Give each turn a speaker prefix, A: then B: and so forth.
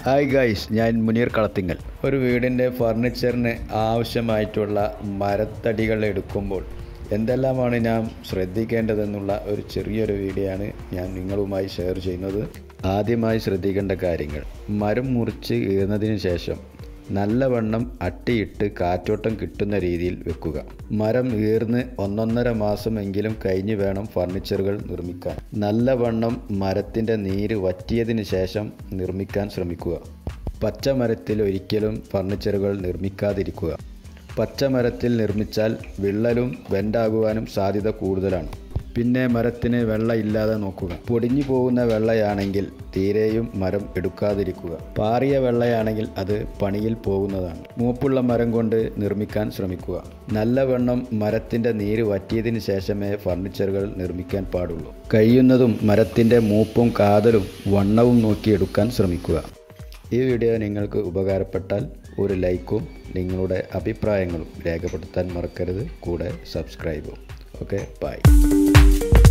A: hi guys ഞാൻ മുനീർ കളത്തിങ്ങൽ ഒരു വീടിൻ്റെ ഫർണിച്ചറിന് ആവശ്യമായിട്ടുള്ള മരത്തടികൾ എടുക്കുമ്പോൾ എന്തെല്ലാമാണ് നാം ശ്രദ്ധിക്കേണ്ടതെന്നുള്ള ഒരു ചെറിയൊരു വീഡിയോ ആണ് ഞാൻ നിങ്ങളുമായി ഷെയർ ചെയ്യുന്നത് ആദ്യമായി ശ്രദ്ധിക്കേണ്ട കാര്യങ്ങൾ മരം മുറിച്ച് ഈർന്നതിന് ശേഷം നല്ലവണ്ണം അട്ടിയിട്ട് കാറ്റോട്ടം കിട്ടുന്ന രീതിയിൽ വെക്കുക മരം ഈർന്ന് ഒന്നൊന്നര മാസമെങ്കിലും കഴിഞ്ഞ് വേണം ഫർണിച്ചറുകൾ നിർമ്മിക്കാൻ നല്ലവണ്ണം മരത്തിൻ്റെ നീര് വറ്റിയതിന് ശേഷം നിർമ്മിക്കാൻ ശ്രമിക്കുക പച്ചമരത്തിൽ ഒരിക്കലും ഫർണിച്ചറുകൾ നിർമ്മിക്കാതിരിക്കുക പച്ചമരത്തിൽ നിർമ്മിച്ചാൽ വിള്ളലും വെൻഡാകുവാനും സാധ്യത കൂടുതലാണ് പിന്നെ മരത്തിന് വെള്ള ഇല്ലാതെ നോക്കുക പൊടിഞ്ഞു പോകുന്ന വെള്ളയാണെങ്കിൽ തീരെയും മരം എടുക്കാതിരിക്കുക പാറിയ വെള്ളയാണെങ്കിൽ അത് പണിയിൽ പോകുന്നതാണ് മൂപ്പുള്ള മരം കൊണ്ട് നിർമ്മിക്കാൻ ശ്രമിക്കുക നല്ലവണ്ണം മരത്തിൻ്റെ നീര് വറ്റിയതിന് ശേഷമേ ഫർണിച്ചറുകൾ നിർമ്മിക്കാൻ പാടുള്ളൂ കഴിയുന്നതും മരത്തിൻ്റെ മൂപ്പും കാതലും വണ്ണവും നോക്കി എടുക്കാൻ ശ്രമിക്കുക ഈ വീഡിയോ നിങ്ങൾക്ക് ഉപകാരപ്പെട്ടാൽ ഒരു ലൈക്കും നിങ്ങളുടെ അഭിപ്രായങ്ങളും രേഖപ്പെടുത്താൻ മറക്കരുത് കൂടെ സബ്സ്ക്രൈബും ഓക്കെ ബൈ